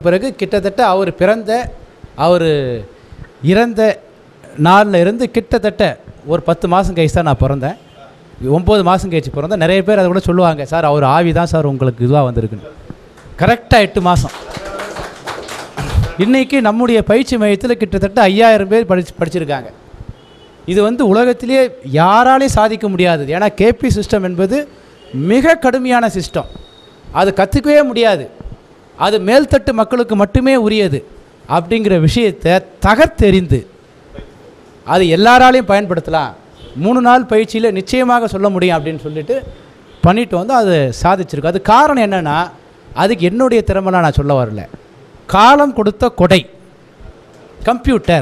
பிறகு கிட்டத்தட்ட அவர் பிறந்த அவர் இறந்த நாளில் இருந்து கிட்டத்தட்ட ஒரு பத்து மாதம் கழிச்சு தான் நான் பிறந்தேன் ஒம்பது மாதம் கழிச்சு பிறந்தேன் நிறைய பேர் அதை கூட சொல்லுவாங்க சார் அவர் ஆவி தான் சார் உங்களுக்கு இதுவாக வந்திருக்குன்னு கரெக்டாக எட்டு மாதம் இன்றைக்கி நம்முடைய பயிற்சி மையத்தில் கிட்டத்தட்ட ஐயாயிரம் பேர் படிச்சு படிச்சிருக்காங்க இது வந்து உலகத்திலேயே யாராலையும் சாதிக்க முடியாதது ஏன்னா கேபி சிஸ்டம் என்பது மிக கடுமையான சிஸ்டம் அது கற்றுக்கவே முடியாது அது மேல்தட்டு மக்களுக்கு மட்டுமே உரியது அப்படிங்கிற விஷயத்தை தகர்த்தெறிந்து அது எல்லாராலையும் பயன்படுத்தலாம் மூணு நாள் பயிற்சியில் நிச்சயமாக சொல்ல முடியும் அப்படின்னு சொல்லிட்டு பண்ணிட்டு வந்து அது சாதிச்சிருக்கு அது காரணம் என்னென்னா அதுக்கு என்னுடைய திறமைலாம் நான் சொல்ல வரல காலம் கொடுத்த கொடை கம்ப்யூட்டர்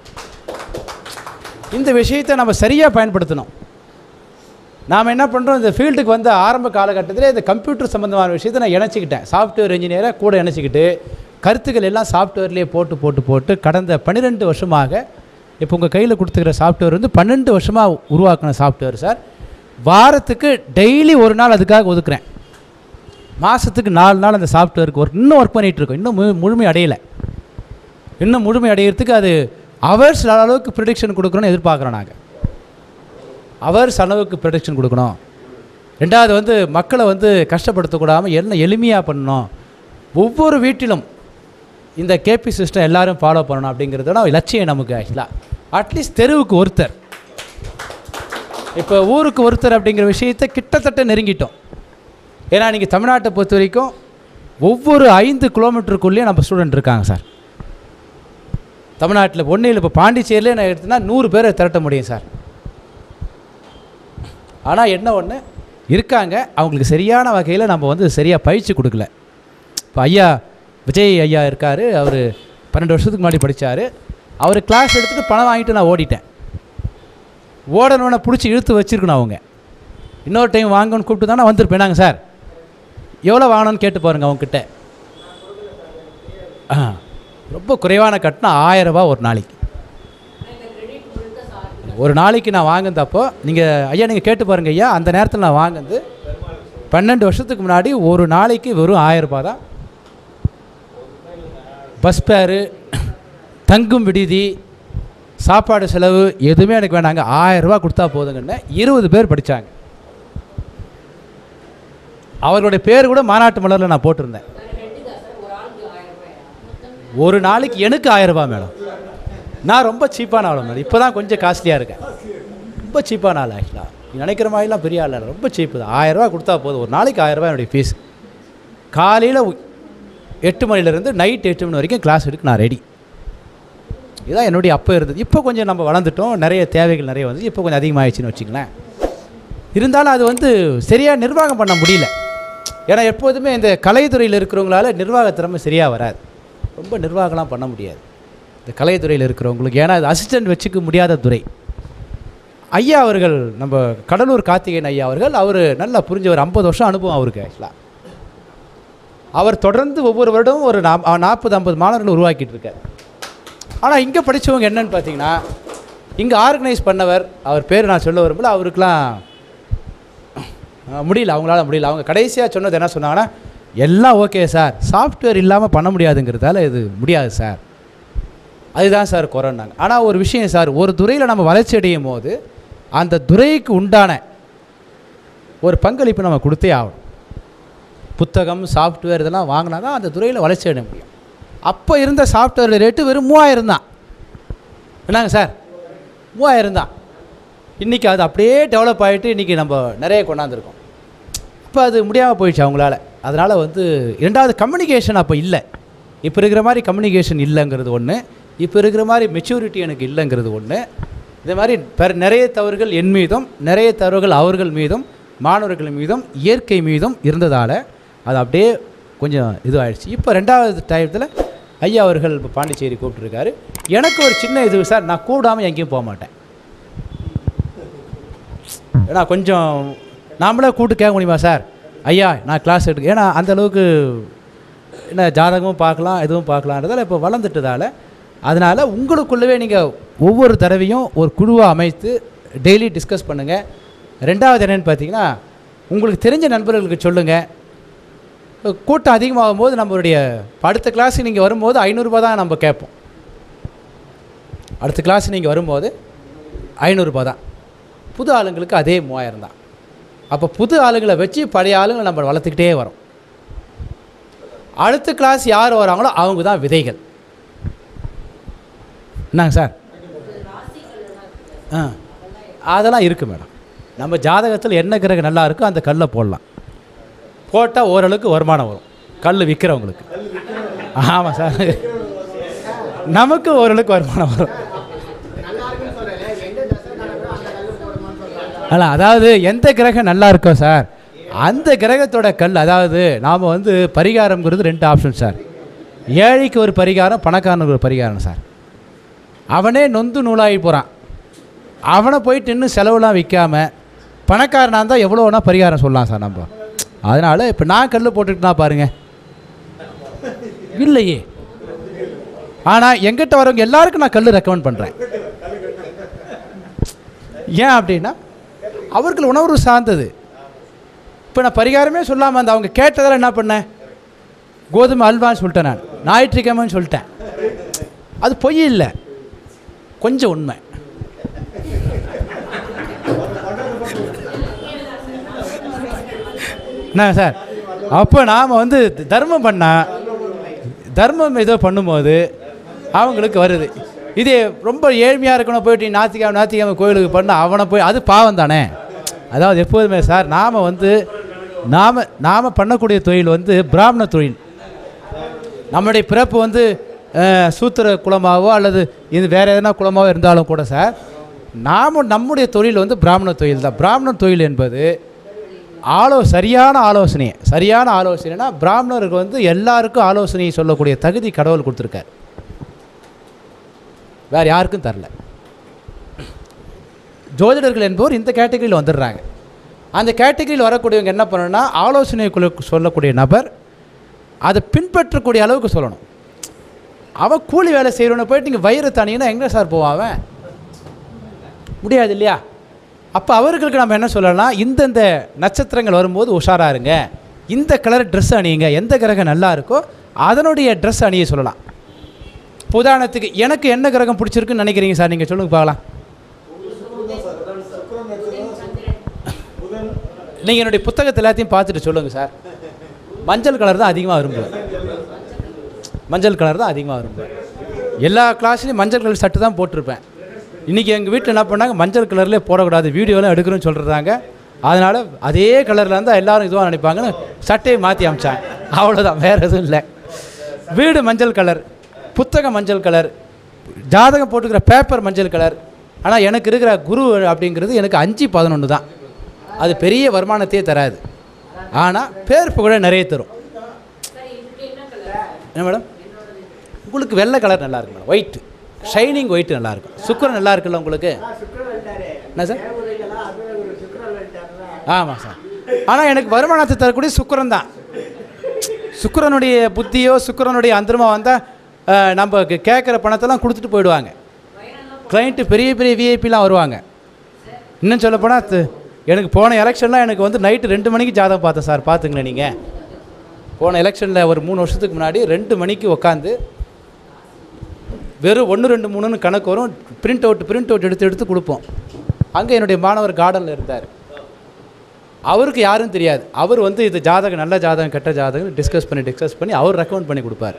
இந்த விஷயத்தை நம்ம சரியாக பயன்படுத்தணும் நாம் என்ன பண்ணுறோம் இந்த ஃபீல்டுக்கு வந்த ஆரம்ப காலகட்டத்தில் இந்த கம்ப்யூட்டர் சம்மந்தமான விஷயத்தை நான் இணைச்சிக்கிட்டேன் சாஃப்ட்வேர் இன்ஜினியரை கூட இணைச்சிக்கிட்டு கருத்துக்கள் எல்லாம் சாஃப்ட்வேர்லேயே போட்டு போட்டு போட்டு கடந்த பன்னிரெண்டு வருஷமாக இப்போ உங்கள் கையில் கொடுத்துக்கிற சாஃப்ட்வேர் வந்து பன்னெண்டு வருஷமாக உருவாக்கின சாஃப்ட்வேர் சார் வாரத்துக்கு டெய்லி ஒரு நாள் அதுக்காக ஒதுக்குறேன் மாதத்துக்கு நாலு நாள் அந்த சாஃப்ட்வேருக்கு ஒர்க் இன்னும் ஒர்க் பண்ணிகிட்டு இருக்கோம் இன்னும் மு முழுமை அடையலை இன்னும் முழுமை அடையிறதுக்கு அது அவர்ஸ் அளவுக்கு ப்ரிடிக்ஷன் கொடுக்கணும்னு எதிர்பார்க்குறோம் நாங்கள் அவர்ஸ் அளவுக்கு ப்ரிடிக்ஷன் கொடுக்கணும் ரெண்டாவது வந்து மக்களை வந்து கஷ்டப்படுத்தக்கூடாமல் என்ன எளிமையாக பண்ணணும் ஒவ்வொரு வீட்டிலும் இந்த கேபி சிஸ்டம் எல்லாரும் ஃபாலோ பண்ணணும் அப்படிங்கிறதோட லட்சியம் நமக்கு ஆக்சுவலாக அட்லீஸ்ட் தெருவுக்கு ஒருத்தர் இப்போ ஊருக்கு ஒருத்தர் அப்படிங்கிற விஷயத்தை கிட்டத்தட்ட நெருங்கிட்டோம் ஏன்னா நீங்கள் தமிழ்நாட்டை பொறுத்த வரைக்கும் ஒவ்வொரு ஐந்து கிலோமீட்டருக்குள்ளேயும் நம்ம ஸ்டூடெண்ட் இருக்காங்க சார் தமிழ்நாட்டில் ஒன்றில் இப்போ பாண்டிச்சேரியிலே நான் எடுத்தேன்னா நூறு பேரை திரட்ட முடியும் சார் ஆனால் என்ன ஒன்று இருக்காங்க அவங்களுக்கு சரியான வகையில் நம்ம வந்து சரியாக பயிற்சி கொடுக்கல இப்போ ஐயா விஜய் ஐயா இருக்கார் அவர் பன்னெண்டு வருஷத்துக்கு முன்னாடி படித்தார் அவர் கிளாஸ் எடுத்துகிட்டு பணம் வாங்கிட்டு நான் ஓடிட்டேன் ஓடணுன்னு பிடிச்சி இழுத்து வச்சுருக்கணும் அவங்க இன்னொரு டைம் வாங்கன்னு கூப்பிட்டு தானே வந்திருப்பேன் நாங்கள் சார் எவ்வளோ வாங்கணும்னு கேட்டு பாருங்கள் அவங்கக்கிட்ட ஆ ரொம்ப குறைவான கட்டணம் ஆயிரம் ரூபாய் ஒரு நாளைக்கு ஒரு நாளைக்கு நான் வாங்கினதப்போ நீங்கள் ஐயா நீங்கள் கேட்டு பாருங்க ஐயா அந்த நேரத்தில் நான் வாங்கினது பன்னெண்டு வருஷத்துக்கு முன்னாடி ஒரு நாளைக்கு வெறும் ஆயிரம் ரூபாய் தான் பஸ் பேரு தங்கும் விடுதி சாப்பாடு செலவு எதுவுமே எனக்கு வேணாங்க ஆயிரம் ரூபாய் கொடுத்தா போதுங்கன்னு இருபது பேர் படித்தாங்க அவர்களுடைய பேர் கூட மாநாட்டு மலரில் நான் போட்டிருந்தேன் ஒரு நாளைக்கு எனக்கு ஆயிரம் ரூபாய் மேடம் நான் ரொம்ப சீப்பான ஆள் மேடம் இப்போ தான் கொஞ்சம் காஸ்ட்லியாக இருக்கேன் ரொம்ப சீப்பான ஆள் ஆக்சுவலாக நீ நினைக்கிற மாதிரிலாம் பெரிய ஆள் இல்லை ரொம்ப சீப்பு தான் ஆயிரம் ரூபாய் கொடுத்தா போதும் ஒரு நாளைக்கு ஆயிரம் ரூபாய் என்னுடைய ஃபீஸ் காலையில் எட்டு மணிலேருந்து நைட் எட்டு மணி வரைக்கும் கிளாஸ் எடுக்க நான் ரெடி இதுதான் என்னுடைய அப்போ இருந்தது இப்போ கொஞ்சம் நம்ம வளர்ந்துட்டோம் நிறைய தேவைகள் நிறைய வந்து இப்போ கொஞ்சம் அதிகமாகிடுச்சின்னு வச்சுங்களேன் இருந்தாலும் அது வந்து சரியாக நிர்வாகம் பண்ண முடியல ஏன்னா எப்போதுமே இந்த கலைத்துறையில் இருக்கிறவங்களால நிர்வாக திறமை சரியாக வராது ரொம்ப நிர்வாகம்லாம் பண்ண முடியாது இந்த கலைத்துறையில் இருக்கிறவங்களுக்கு ஏன்னா அது அசிஸ்டன்ட் வச்சுக்க முடியாத துறை ஐயா அவர்கள் நம்ம கடலூர் கார்த்திகேயன் ஐயா அவர்கள் அவர் நல்லா புரிஞ்சவர் ஐம்பது வருஷம் அனுபவம் அவருக்கு ஆக்சுவலாக அவர் தொடர்ந்து ஒவ்வொரு வருடமும் ஒரு நா நாற்பது ஐம்பது மாணவர்கள் உருவாக்கிட்டு இருக்கார் ஆனால் இங்கே படித்தவங்க என்னன்னு பார்த்தீங்கன்னா இங்கே ஆர்கனைஸ் பண்ணவர் அவர் பேர் நான் சொல்ல வரும்போது அவருக்கெலாம் அஹ், முடியல அவங்களால முடியல அவங்க கடைசியாக சொன்னது என்ன சொன்னாங்கன்னா எல்லாம் ஓகே சார் சாஃப்ட்வேர் இல்லாமல் பண்ண முடியாதுங்கிறதால இது முடியாது சார் அதுதான் சார் குறைன்னாங்க ஆனால் ஒரு விஷயம் சார் ஒரு துறையில் நம்ம வளர்ச்சி அடையும் போது அந்த துறைக்கு உண்டான ஒரு பங்களிப்பு நம்ம கொடுத்தே ஆகணும் புத்தகம் சாஃப்ட்வேர் இதெல்லாம் வாங்கினா தான் அந்த துறையில் வளர்ச்சி அடைய முடியும் அப்போ இருந்த சாஃப்ட்வேர் ரேட்டு வெறும் மூவாயிரம் தான் என்னங்க சார் மூவாயிரம் தான் இன்றைக்கி அது அப்படியே டெவலப் ஆகிட்டு இன்றைக்கி நம்ம நிறைய கொண்டாந்துருக்கோம் இப்போ அது முடியாமல் போயிடுச்சு அவங்களால அதனால் வந்து இரண்டாவது கம்யூனிகேஷன் அப்போ இல்லை இப்போ இருக்கிற மாதிரி கம்யூனிகேஷன் இல்லைங்கிறது ஒன்று இப்போ இருக்கிற மாதிரி மெச்சூரிட்டி எனக்கு இல்லைங்கிறது ஒன்று இதே மாதிரி பெற நிறைய தவறுகள் என் மீதும் நிறைய தவறுகள் அவர்கள் மீதும் மாணவர்கள் மீதும் இயற்கை மீதும் இருந்ததால் அது அப்படியே கொஞ்சம் இதுவாகிடுச்சு இப்போ ரெண்டாவது டயத்தில் ஐயா அவர்கள் இப்போ பாண்டிச்சேரி கூப்பிட்டுருக்காரு எனக்கு ஒரு சின்ன இது சார் நான் கூடாமல் எங்கேயும் போக மாட்டேன் ஏன்னா கொஞ்சம் நாமளே கூப்பிட்டு கேட்க முடியுமா சார் ஐயா நான் கிளாஸ் எடுக்க ஏன்னா அந்த அளவுக்கு என்ன ஜாதகமும் பார்க்கலாம் எதுவும் பார்க்கலான்றதால இப்போ வளர்ந்துட்டதால அதனால் உங்களுக்குள்ளவே நீங்கள் ஒவ்வொரு தடவையும் ஒரு குழுவை அமைத்து டெய்லி டிஸ்கஸ் பண்ணுங்கள் ரெண்டாவது என்னென்னு பார்த்தீங்கன்னா உங்களுக்கு தெரிஞ்ச நண்பர்களுக்கு சொல்லுங்கள் கூட்டம் அதிகமாகும் போது நம்மளுடைய அடுத்த கிளாஸுக்கு நீங்கள் வரும்போது ஐநூறுரூபா தான் நம்ம கேட்போம் அடுத்த கிளாஸ் நீங்கள் வரும்போது ஐநூறுரூபா தான் புது ஆளுங்களுக்கு அதே மூவாயிரம் தான் அப்போ புது ஆளுங்களை வச்சு பழைய ஆளுங்களை நம்ம வளர்த்துக்கிட்டே வரோம் அடுத்த கிளாஸ் யார் வராங்களோ அவங்க தான் விதைகள் என்னங்க சார் ஆ அதெல்லாம் இருக்குது மேடம் நம்ம ஜாதகத்தில் என்ன கிரகம் நல்லா இருக்கோ அந்த கல்லை போடலாம் போட்டால் ஓரளவுக்கு வருமானம் வரும் கல் விற்கிறவங்களுக்கு ஆமாம் சார் நமக்கு ஓரளவுக்கு வருமானம் வரும் அல்ல அதாவது எந்த கிரகம் நல்லா இருக்கோ சார் அந்த கிரகத்தோட கல் அதாவது நாம் வந்து பரிகாரம்ங்கிறது ரெண்டு ஆப்ஷன் சார் ஏழைக்கு ஒரு பரிகாரம் பணக்காரனுக்கு ஒரு பரிகாரம் சார் அவனே நொந்து நூலாகி போகிறான் அவனை போயிட்டு இன்னும் செலவுலாம் விற்காம பணக்காரனாக இருந்தால் எவ்வளோ வேணால் பரிகாரம் சொல்லலாம் சார் நம்ம அதனால் இப்போ நான் கல் போட்டுக்கிட்டா பாருங்க இல்லையே ஆனால் எங்கிட்ட வரவங்க எல்லாருக்கும் நான் கல் ரெக்கமெண்ட் பண்ணுறேன் ஏன் அப்படின்னா அவர்கள் உணர்வு சார்ந்தது இப்போ நான் பரிகாரமே சொல்லாமல் அந்த அவங்க கேட்டதில் என்ன பண்ணேன் கோதுமை அல்வான்னு சொல்லிட்டேன் நான் ஞாயிற்றுக்கிழமைன்னு சொல்லிட்டேன் அது பொய் இல்லை கொஞ்சம் உண்மை என்ன சார் அப்போ நாம் வந்து தர்மம் பண்ணால் தர்மம் ஏதோ பண்ணும்போது அவங்களுக்கு வருது இதே ரொம்ப ஏழ்மையாக இருக்கணும் போயிட்டு ஞாத்திக்கிழமை ஞாத்திக்கிழமை கோயிலுக்கு பண்ண அவனை போய் அது பாவம் தானே அதாவது எப்போதுமே சார் நாம் வந்து நாம் நாம் பண்ணக்கூடிய தொழில் வந்து பிராமண தொழில் நம்மளுடைய பிறப்பு வந்து அஹ், சூத்திர குலமாவோ அல்லது இது வேறு எதனா குலமாவோ இருந்தாலும் கூட சார் நாம் நம்முடைய தொழில் வந்து பிராமண தொழில் தான் பிராமண தொழில் என்பது ஆலோ சரியான ஆலோசனை சரியான ஆலோசனைனா பிராமணருக்கு வந்து எல்லாருக்கும் ஆலோசனை சொல்லக்கூடிய தகுதி கடவுள் கொடுத்துருக்கார் வேறு யாருக்கும் தரல ஜோதிடர்கள் என்பவர் இந்த கேட்டகரியில் வந்துடுறாங்க அந்த கேட்டகரியில் வரக்கூடியவங்க என்ன பண்ணணும்னா ஆலோசனை குழு சொல்லக்கூடிய நபர் அதை பின்பற்றக்கூடிய அளவுக்கு சொல்லணும் அவன் கூலி வேலை செய்கிறவனை போயிட்டு நீங்கள் வயிறு தானிங்கன்னா எங்கே சார் போவான் அவன் முடியாது இல்லையா அப்போ அவர்களுக்கு நம்ம என்ன சொல்லலாம் இந்தந்த நட்சத்திரங்கள் வரும்போது உஷாரா இருங்க இந்த கலர் ட்ரெஸ் அணியுங்க எந்த கிரகம் நல்லா இருக்கோ அதனுடைய ட்ரெஸ் அணிய சொல்லலாம் இப்போ உதாரணத்துக்கு எனக்கு என்ன கிரகம் பிடிச்சிருக்குன்னு நினைக்கிறீங்க சார் நீங்கள் சொல்லுங்க பார்க்கலாம் நீங்கள் என்னுடைய புத்தகத்தை எல்லாத்தையும் பார்த்துட்டு சொல்லுங்கள் சார் மஞ்சள் கலர் தான் அதிகமாக விரும்புவேன் மஞ்சள் கலர் தான் அதிகமாக விரும்புவேன் எல்லா கிளாஸ்லேயும் மஞ்சள் கலர் சட்டு தான் போட்டிருப்பேன் இன்றைக்கி எங்கள் வீட்டில் என்ன பண்ணாங்க மஞ்சள் கலர்லேயே போடக்கூடாது வீடியோலாம் எடுக்கிறோன்னு சொல்கிறாங்க அதனால் அதே கலரில் இருந்தால் எல்லாரும் இதுவாக நினைப்பாங்கன்னு சட்டையை மாற்றி அமிச்சாங்க அவ்வளோதான் வேறு எதுவும் இல்லை வீடு மஞ்சள் கலர் புத்தகம் மஞ்சள் கலர் ஜாதகம் போட்டுக்கிற பேப்பர் மஞ்சள் கலர் ஆனால் எனக்கு இருக்கிற குரு அப்படிங்கிறது எனக்கு அஞ்சு பதினொன்று தான் அது பெரிய வருமானத்தையே தராது ஆனால் பேர் புகழ நிறைய தரும் என்ன மேடம் உங்களுக்கு வெள்ளை கலர் நல்லா இருக்கு மேடம் ஒயிட் ஷைனிங் ஒயிட் நல்லா இருக்கும் சுக்கரன் நல்லா இருக்குல்ல உங்களுக்கு என்ன சார் ஆமாம் சார் ஆனால் எனக்கு வருமானத்தை தரக்கூடிய சுக்கரன் தான் சுக்கிரனுடைய புத்தியோ சுக்கிரனுடைய அந்தரமாக வந்தால் நம்ம கே- கேட்குற பணத்தெல்லாம் கொடுத்துட்டு போயிடுவாங்க கிளைண்ட்டு பெரிய பெரிய விஐபிலாம் வருவாங்க இன்னும் சொல்லப்போனால் எனக்கு போன எலெக்ஷன்லாம் எனக்கு வந்து நைட்டு ரெண்டு மணிக்கு ஜாதகம் பார்த்தேன் சார் பார்த்துங்களேன் நீங்கள் போன எலெக்ஷனில் ஒரு மூணு வருஷத்துக்கு முன்னாடி ரெண்டு மணிக்கு உட்காந்து வெறும் ஒன்று ரெண்டு மூணுன்னு கணக்கு வரும் பிரிண்ட் அவுட் பிரிண்ட் அவுட் எடுத்து எடுத்து கொடுப்போம் அங்கே என்னுடைய மாணவர் கார்டனில் இருந்தார் அவருக்கு யாரும் தெரியாது அவர் வந்து இது ஜாதகம் நல்ல ஜாதகம் கெட்ட ஜாதகம் டிஸ்கஸ் பண்ணி டிஸ்கஸ் பண்ணி அவர் ரெக்கமெண்ட் பண்ணி கொடுப்பார்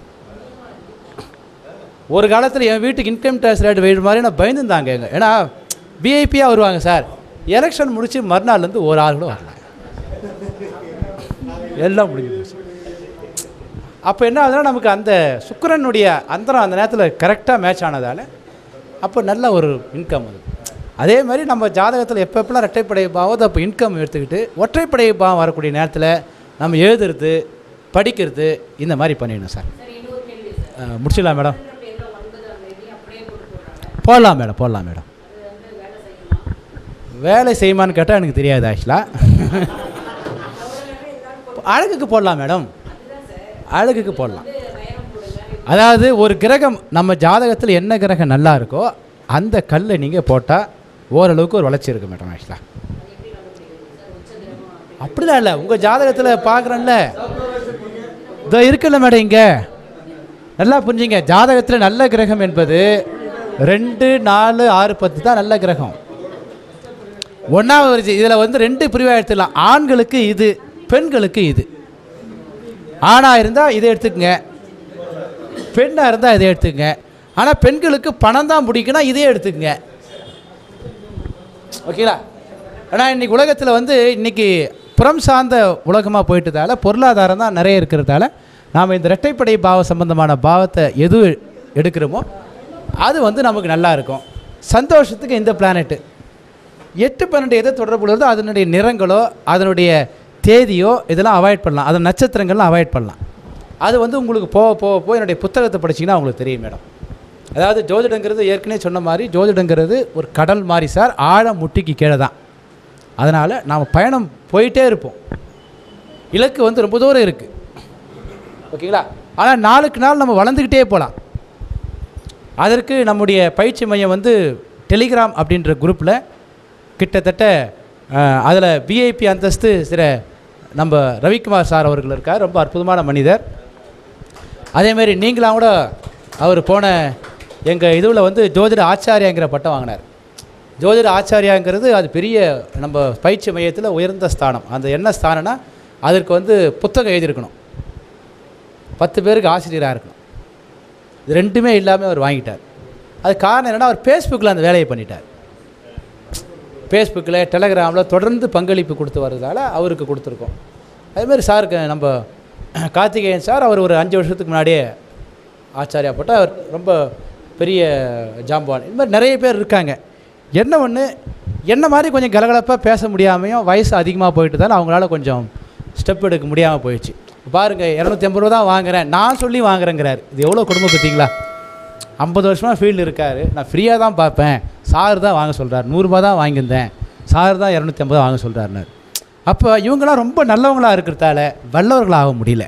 ஒரு காலத்தில் என் வீட்டுக்கு இன்கம் டேக்ஸ் ரேட் வெயிட் மாதிரி நான் பயந்துருந்தாங்க எங்க ஏன்னா விஐபியாக வருவாங்க சார் எலெக்ஷன் முடிச்சு மறுநாள்லேருந்து ஒரு ஆள் கூட வரல எல்லாம் முடிஞ்சு போச்சு அப்போ என்ன ஆகுதுன்னா நமக்கு அந்த சுக்கிரனுடைய அந்தரம் அந்த நேரத்தில் கரெக்டாக மேட்ச் ஆனதால் அப்போ நல்ல ஒரு இன்கம் அது அதே மாதிரி நம்ம ஜாதகத்தில் எப்போ எப்பெல்லாம் ரெட்டைப்படை பாவம் அப்போ இன்கம் எடுத்துக்கிட்டு ஒற்றைப்படை பாவம் வரக்கூடிய நேரத்தில் நம்ம எழுதுறது படிக்கிறது இந்த மாதிரி பண்ணிடணும் சார் அஹ், முடிச்சிடலாம் மேடம் போடலாம் மேடம் போடலாம் மேடம் வேலை செய்யுமான்னு கேட்டால் எனக்கு தெரியாது ஆக்சுவலாக அழகுக்கு போடலாம் மேடம் அழகுக்கு போடலாம் அதாவது ஒரு கிரகம் நம்ம ஜாதகத்தில் என்ன கிரகம் நல்லா இருக்கோ அந்த கல்லை நீங்கள் போட்டால் ஓரளவுக்கு ஒரு வளர்ச்சி இருக்குது மேடம் ஆக்சுவலாக அப்படிலாம் இல்லை உங்கள் ஜாதகத்தில் பார்க்குறேன்ல இதோ இருக்குல்ல மேடம் இங்கே நல்லா புரிஞ்சுங்க ஜாதகத்தில் நல்ல கிரகம் என்பது ரெண்டு நாலு ஆறு பத்து தான் நல்ல கிரகம் ஒன்றாவது இதில் வந்து ரெண்டு பிரிவாக எடுத்துக்கலாம் ஆண்களுக்கு இது பெண்களுக்கு இது ஆணாக இருந்தால் இதை எடுத்துக்கங்க பெண்ணாக இருந்தால் இதை எடுத்துக்கங்க ஆனால் பெண்களுக்கு பணம் தான் பிடிக்குன்னா இதே எடுத்துக்கங்க ஓகேங்களா ஆனால் இன்னைக்கு உலகத்தில் வந்து இன்னைக்கு புறம் சார்ந்த உலகமாக போயிட்டதால பொருளாதாரம் தான் நிறைய இருக்கிறதால நாம் இந்த இரட்டைப்படை பாவ சம்பந்தமான பாவத்தை எது எடுக்கிறோமோ அது வந்து நமக்கு நல்லா இருக்கும் சந்தோஷத்துக்கு இந்த பிளானெட்டு எட்டு பன்னெண்டு எதை தொடர்புள்ளதோ அதனுடைய நிறங்களோ அதனுடைய தேதியோ இதெல்லாம் அவாய்ட் பண்ணலாம் அதன் நட்சத்திரங்கள்லாம் அவாய்ட் பண்ணலாம் அது வந்து உங்களுக்கு போக போக போக என்னுடைய புத்தகத்தை படிச்சீங்கன்னா உங்களுக்கு தெரியும் மேடம் அதாவது ஜோதிடங்கிறது ஏற்கனவே சொன்ன மாதிரி ஜோதிடங்கிறது ஒரு கடல் மாதிரி சார் ஆழம் முட்டிக்கு கீழே தான் அதனால் நாம் பயணம் போயிட்டே இருப்போம் இலக்கு வந்து ரொம்ப தூரம் இருக்குது ஓகேங்களா ஆனால் நாளுக்கு நாள் நம்ம வளர்ந்துக்கிட்டே போகலாம் அதற்கு நம்முடைய பயிற்சி மையம் வந்து டெலிகிராம் அப்படின்ற குரூப்பில் கிட்டத்தட்ட அதில் விஐபி அந்தஸ்து சில நம்ம ரவிக்குமார் சார் அவர்கள் இருக்கார் ரொம்ப அற்புதமான மனிதர் அதேமாரி நீங்களாம் கூட அவர் போன எங்கள் இதுவில் வந்து ஜோதிட ஆச்சாரியாங்கிற பட்டம் வாங்கினார் ஜோதிட ஆச்சாரியாங்கிறது அது பெரிய நம்ம பயிற்சி மையத்தில் உயர்ந்த ஸ்தானம் அந்த என்ன ஸ்தானம்னா அதற்கு வந்து புத்தகம் எழுதியிருக்கணும் பத்து பேருக்கு ஆசிரியராக இருக்கணும் இது ரெண்டுமே இல்லாமல் அவர் வாங்கிட்டார் அது காரணம் என்னென்னா அவர் ஃபேஸ்புக்கில் அந்த வேலையை பண்ணிட்டார் ஃபேஸ்புக்கில் டெலகிராமில் தொடர்ந்து பங்களிப்பு கொடுத்து வர்றதால அவருக்கு கொடுத்துருக்கோம் அதேமாதிரி சாருக்கு நம்ம கார்த்திகேயன் சார் அவர் ஒரு அஞ்சு வருஷத்துக்கு முன்னாடியே ஆச்சாரியா போட்டு அவர் ரொம்ப பெரிய ஜாம்பான் இது மாதிரி நிறைய பேர் இருக்காங்க என்ன ஒன்று என்ன மாதிரி கொஞ்சம் கலகலப்பாக பேச முடியாமையும் வயசு அதிகமாக போயிட்டு தானே அவங்களால கொஞ்சம் ஸ்டெப் எடுக்க முடியாமல் போயிடுச்சு பாருங்கள் இரநூத்தி ஐம்பது ரூபா தான் வாங்குறேன் நான் சொல்லி வாங்குறேங்கிறாரு இது எவ்வளோ குடும்பம் பார்த்தீங்களா ஐம்பது வருஷமாக ஃபீல்டு இருக்கார் நான் ஃப்ரீயாக தான் பார்ப்பேன் சார் தான் வாங்க சொல்கிறார் நூறுரூபா தான் வாங்கியிருந்தேன் சார் தான் இரநூத்தி ஐம்பது வாங்க சொல்கிறாருனார் அப்போ இவங்களாம் ரொம்ப நல்லவங்களாக இருக்கிறதால வல்லவர்களாக ஆக முடியல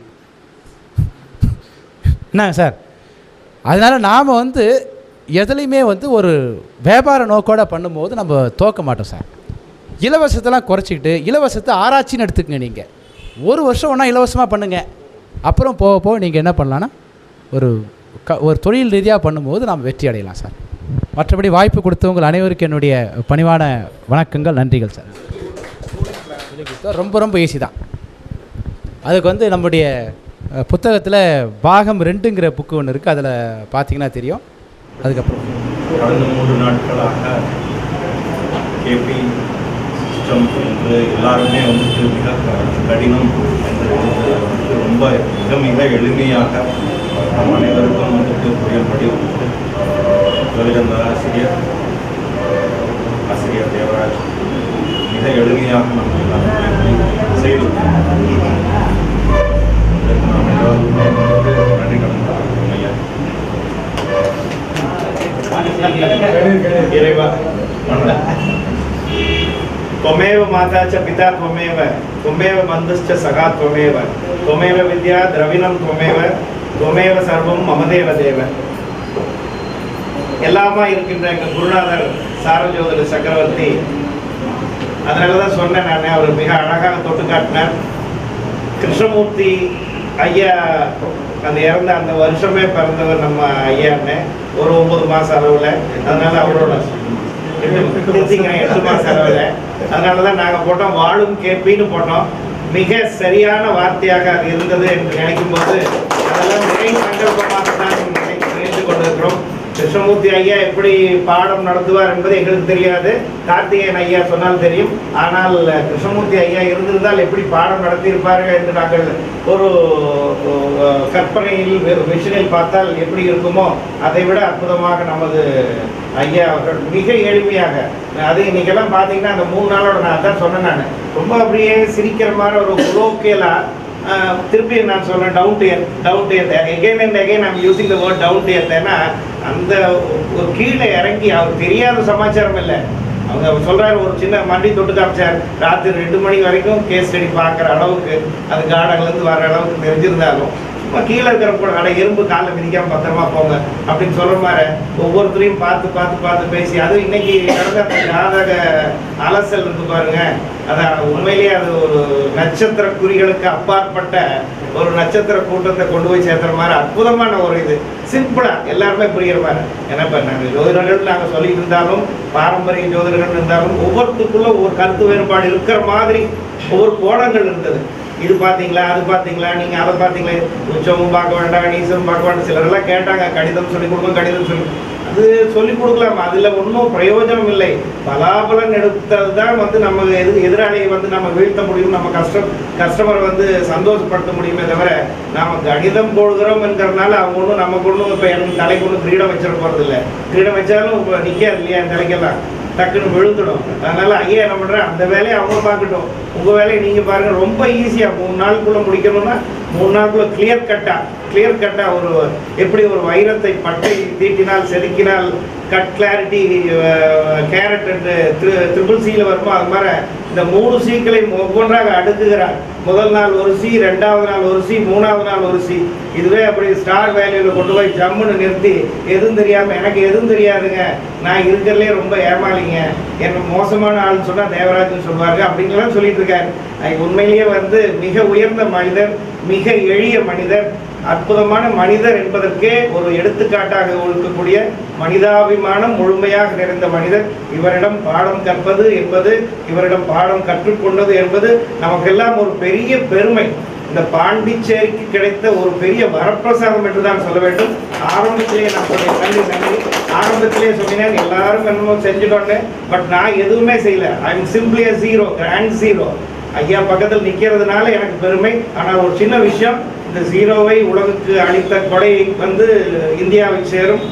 என்னங்க சார் அதனால் நாம் வந்து எதுலேயுமே வந்து ஒரு வியாபார நோக்கோட பண்ணும்போது நம்ம தோக்க மாட்டோம் சார் இலவசத்தெல்லாம் குறைச்சிக்கிட்டு இலவசத்தை ஆராய்ச்சின்னு எடுத்துக்கங்க நீங்கள் ஒரு வருஷம் ஒன்றா இலவசமாக பண்ணுங்கள் அப்புறம் போக போக நீங்கள் என்ன பண்ணலான்னா ஒரு க ஒரு தொழில் ரீதியாக பண்ணும்போது நாம் வெற்றி அடையலாம் சார் மற்றபடி வாய்ப்பு கொடுத்தவங்கள் அனைவருக்கும் என்னுடைய பணிவான வணக்கங்கள் நன்றிகள் சார் ரொம்ப ரொம்ப ஈஸி தான் அதுக்கு வந்து நம்முடைய புத்தகத்தில் பாகம் ரெண்டுங்கிற புக்கு ஒன்று இருக்குது அதில் பார்த்தீங்கன்னா தெரியும் அதுக்கப்புறம் கடந்த மூன்று நாட்களாக கேபி சிஸ்டம் என்று எல்லாருமே வந்துட்டு மிக க- கடினம் என்று வந்துட்டு ரொம்ப மிக மிக எளிமையாக நம் அனைவருக்கும் வந்துட்டு புரியும்படி வந்துட்டு ஜோதிடந்த ஆசிரியர் ஆசிரியர் தேவராஜ் மிக எளிமையாக நம்ம எல்லாருமே செய்துள்ளோம் இதற்கு நாம் எல்லோருமே வந்துட்டு நன்றி கடன் பட்டிருக்கிறோம் ஐயா இறைவா त्वमेव माता च पिता त्वमेव त्वमेव बन्धुश्च सखा त्वमेव त्वमेव विद्या द्रविणं त्वमेव त्वमेव सर्वं மம தேவ தேவ எல்லாமா இருக்கின்ற எங்கள் குருநாதர் சாரஜோதர சக்கரவர்த்தி அதனால தான் சொன்னேன் நான் அவர் மிக அழகாக தொட்டு காட்டினார் கிருஷ்ணமூர்த்தி ஐயா அந்த இறந்த அந்த வருஷமே பிறந்தவர் நம்ம ஐயான்னு ஒரு ஒன்பது மாசம் அளவில் அதனால அவரோட திருத்திங்க எட்டு மாசம் அளவில் அதனால தான் நாங்கள் போட்டோம் வாழும் கேப்பின்னு போட்டோம் மிக சரியான வார்த்தையாக அது இருந்தது என்று நினைக்கும் போது அதெல்லாம் நிறை சங்கல்பமாக தான் நினை- நினைத்துக் கொண்டிருக்கிறோம் கிருஷ்ணமூர்த்தி ஐயா எப்படி பாடம் நடத்துவார் என்பது எங்களுக்கு தெரியாது கார்த்திகேயன் ஐயா சொன்னால் தெரியும் ஆனால் கிருஷ்ணமூர்த்தி ஐயா இருந்திருந்தால் எப்படி பாடம் நடத்தியிருப்பார்கள் என்று நாங்கள் ஒரு அஹ், கற்பனையில் வெறும் விஷனில் பார்த்தால் எப்படி இருக்குமோ அதை விட அற்புதமாக நமது ஐயா அவர்கள் மிக எளிமையாக அது இன்னைக்கெல்லாம் பார்த்தீங்கன்னா அந்த மூணு நாளோட நான் அதான் சொன்னேன் நான் ரொம்ப அப்படியே சிரிக்கிற மாதிரி ஒரு குலோக்கியலாக ஆஹ் திருப்பி நான் சொல்றேன் down to earth down to earth again and again I'm using the word down to earth ஏன்னா அந்த ஒரு கீழே இறங்கி அவர் தெரியாத சமாச்சாரம் இல்லை அவங்க அவர் சொல்றாரு ஒரு சின்ன மண்டி தொட்டு காமிச்சார் ராத்திரி ரெண்டு மணி வரைக்கும் கேஸ் ஸ்டடி பார்க்குற அளவுக்கு அது கார்டன்லேருந்து வர அளவுக்கு தெரிஞ்சிருந்தாலும் சும்மா கீழே இருக்கிற கூட அட எறும்பு காலில் மிதிக்காம பத்திரமா போங்க அப்படின்னு சொல்ற மாதிரி ஒவ்வொருத்தரையும் பார்த்து பார்த்து பார்த்து பேசி அதுவும் இன்னைக்கு நடந்த அந்த ஜாதக அலசல் இருக்கு பாருங்க அதான் உண்மையிலேயே அது ஒரு நட்சத்திர குறிகளுக்கு அப்பாற்பட்ட ஒரு நட்சத்திர கூட்டத்தை கொண்டு போய் சேர்த்துற மாதிரி அற்புதமான ஒரு இது சிம்பிளா எல்லாருமே புரியுற மாதிரி ஏன்னா இப்போ நாங்கள் ஜோதிடர்கள் நாங்கள் சொல்லிட்டு இருந்தாலும் பாரம்பரிய ஜோதிடர்கள் இருந்தாலும் ஒவ்வொருத்துக்குள்ள ஒவ்வொரு கருத்து வேறுபாடு இருக்கிற மாதிரி ஒவ்வொரு கோணங்கள் இருந்தது இது பார்த்தீங்களா அது பார்த்தீங்களா நீங்கள் அதை பார்த்தீங்களா உச்சமும் பார்க்க வேண்டாம் நீசமும் பார்க்க வேண்டாம் சிலரெல்லாம் கேட்டாங்க கணிதம் சொல்லிக் கொடுங்க கணிதம் சொல்லி அது சொல்லிக் கொடுக்கலாம் அதில் ஒன்றும் பிரயோஜனம் இல்லை பலாபலன் எடுத்தது தான் வந்து நம்ம எது எதிராளியை வந்து நம்ம வீழ்த்த முடியும் நம்ம கஷ்டம் கஸ்டமரை வந்து சந்தோஷப்படுத்த முடியுமே தவிர நாம கணிதம் போடுகிறோம் என்கிறதுனால அவங்க ஒன்றும் நமக்கு ஒன்றும் இப்போ என் தலைக்கு ஒன்றும் கிரீடம் வச்சிட போகிறது இல்லை கிரீடம் வச்சாலும் இப்போ நிற்காது இல்லையா என் தலைக்கெல்லாம் டக்குன்னு விழுந்துடும் அதனால ஐயா என்ன பண்ணுறேன் அந்த வேலையை அவங்க பார்க்கட்டும் உங்கள் வேலையை நீங்கள் பாருங்கள் ரொம்ப ஈஸியாக மூணு நாளுக்குள்ளே முடிக்கணும்னா மூணு நாளுக்குள்ள கிளியர் கட்டா கிளியர் கட்டா ஒரு எப்படி ஒரு வைரத்தை பட்டை தீட்டினால் செதுக்கினால் கட் கிளாரிட்டி கேரட் என்று ட்ரிபிள் சியில் வருமோ அது மாதிரி இந்த மூணு சீக்களையும் ஒவ்வொன்றாக அடுக்குகிறார் முதல் நாள் ஒரு சி ரெண்டாவது நாள் ஒரு சி மூணாவது நாள் ஒரு சி இதுவே அப்படி ஸ்டார் வேல்யூவில் கொண்டு போய் ஜம்முன்னு நிறுத்தி எதுவும் தெரியாமல் எனக்கு எதுவும் தெரியாதுங்க நான் இருக்கிறதுலே ரொம்ப ஏமாளிங்க என்ன மோசமான ஆள்னு சொன்னால் தேவராஜன் சொல்லுவாங்க அப்படின்லாம் சொல்லிட்டு இருக்காரு அது உண்மையிலேயே வந்து மிக உயர்ந்த மனிதர் மிக எளிய மனிதர் அற்புதமான மனிதர் என்பதற்கே ஒரு எடுத்துக்காட்டாக இருக்கக்கூடிய மனிதாபிமானம் முழுமையாக நிறைந்த மனிதர் இவரிடம் பாடம் கற்பது என்பது இவரிடம் பாடம் கற்றுக்கொண்டது என்பது நமக்கெல்லாம் ஒரு பெரிய பெருமை இந்த பாண்டிச்சேரிக்கு கிடைத்த ஒரு பெரிய வரப்பிரசாதம் என்று தான் சொல்ல வேண்டும் ஆரம்பத்திலே நான் சொன்னேன் நன்றி நன்றி ஆரம்பத்திலே சொன்னேன் எல்லாரும் என்னமோ செஞ்சுட்டோன்னு பட் நான் எதுவுமே செய்யல I am simply zero grand zero ஐயா பக்கத்தில் நிற்கிறதுனால எனக்கு பெருமை ஆனால் ஒரு சின்ன விஷயம் இந்த ஜீரோவை உலகுக்கு அளித்த கொடை வந்து இந்தியாவை சேரும்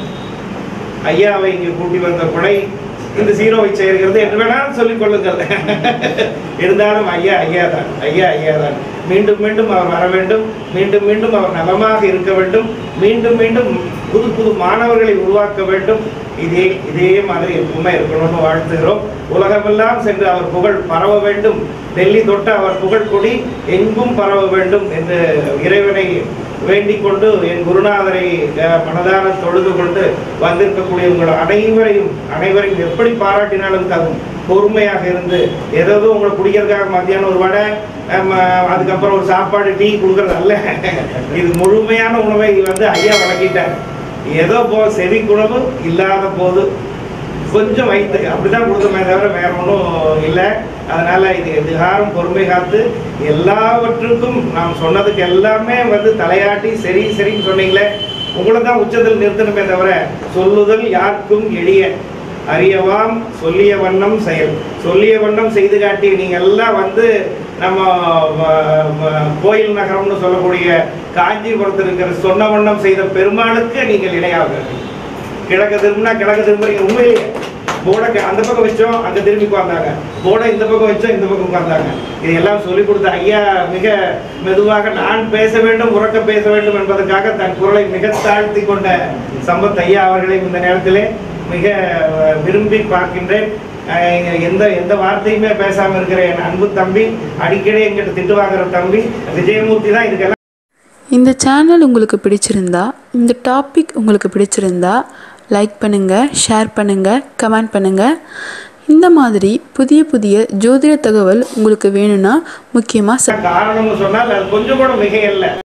ஐயாவை இங்கே கூட்டி வந்த கொடை இந்த ஜீரோவை சேர்கிறது என்று வேணாலும் சொல்லிக் கொள்ளுங்கள் இருந்தாலும் ஐயா ஐயா தான் ஐயா ஐயா தான் மீண்டும் மீண்டும் அவர் வர வேண்டும் மீண்டும் மீண்டும் அவர் நலமாக இருக்க வேண்டும் மீண்டும் மீண்டும் புது புது மாணவர்களை உருவாக்க வேண்டும் இதே இதே மாதிரி எப்பவுமே இருக்கணும்னு வாழ்த்துகிறோம் உலகமெல்லாம் சென்று அவர் புகழ் பரவ வேண்டும் டெல்லி தொட்ட அவர் புகழ் கொடி எங்கும் பரவ வேண்டும் என்று இறைவனை வேண்டிக் கொண்டு என் குருநாதரை அஹ், மனதார தொழுது கொண்டு வந்திருக்கக்கூடிய உங்கள் அனைவரையும் அனைவரையும் எப்படி பாராட்டினாலும் தகும் பொறுமையாக இருந்து ஏதோ உங்களை குடிக்கிறதுக்காக மத்தியானம் ஒரு வடை ஆம், அதுக்கப்புறம் ஒரு சாப்பாடு டீ கொடுக்கறது அல்ல இது முழுமையான உணவை வந்து ஐயா வழங்கிட்டார் ஏதோ போ செவி உணவு இல்லாத போது கொஞ்சம் வைத்து அப்படிதான் கொடுத்தோமே தவிர வேற ஒன்றும் இல்லை அதனால இது எதிகாரம் பொறுமை காத்து எல்லாவற்றுக்கும் நாம் சொன்னதுக்கு எல்லாமே வந்து தலையாட்டி சரி சரின்னு சொன்னீங்களே உங்களை தான் உச்சத்தில் நிறுத்தணுமே தவிர சொல்லுதல் யாருக்கும் எளிய அறியவாம் சொல்லிய வண்ணம் செயல் சொல்லிய வண்ணம் செய்து காட்டி நீங்க எல்லாம் வந்து நம்ம வ- வ- கோயில் நகரம்னு சொல்லக்கூடிய காஞ்சிபுரத்தில் இருக்கிற சொன்ன வண்ணம் செய்த பெருமாளுக்கு நீங்கள் இணையாக கிழக்கு திரும்பினா கிழக்கு திரும்புறீங்க உண்மையிலேயே போர்டை க- அந்த பக்கம் வச்சோம் அங்க திரும்பி உட்கார்ந்தாங்க போர்டை இந்த பக்கம் வச்சோம் இந்த பக்கம் உட்கார்ந்தாங்க இது எல்லாம் சொல்லிக் கொடுத்த ஐயா மிக மெதுவாக நான் பேச வேண்டும் உறக்க பேச வேண்டும் என்பதற்காக தன் குரலை மிக தாழ்த்தி கொண்ட சம்பத் ஐயா அவர்களை இந்த நேரத்திலே மிக அஹ், விரும்பி பார்க்கின்றேன் அஹ், எந்த எந்த வார்த்தையுமே பேசாம இருக்கிற என் அன்பு தம்பி அடிக்கடி எங்கிட்ட திட்டு வாங்குற தம்பி விஜயமூர்த்தி தான் இதுக்கெல்லாம் இந்த சேனல் உங்களுக்கு பிடிச்சிருந்தா இந்த டாபிக் உங்களுக்கு பிடிச்சிருந்தா லைக் பண்ணுங்கள் ஷேர் பண்ணுங்கள் கமெண்ட் பண்ணுங்கள் இந்த மாதிரி புதிய புதிய ஜோதிட தகவல் உங்களுக்கு வேணும்னா முக்கியமாக காரணம்னு சொன்னால் அது கொஞ்சம் கூட மிகையல்ல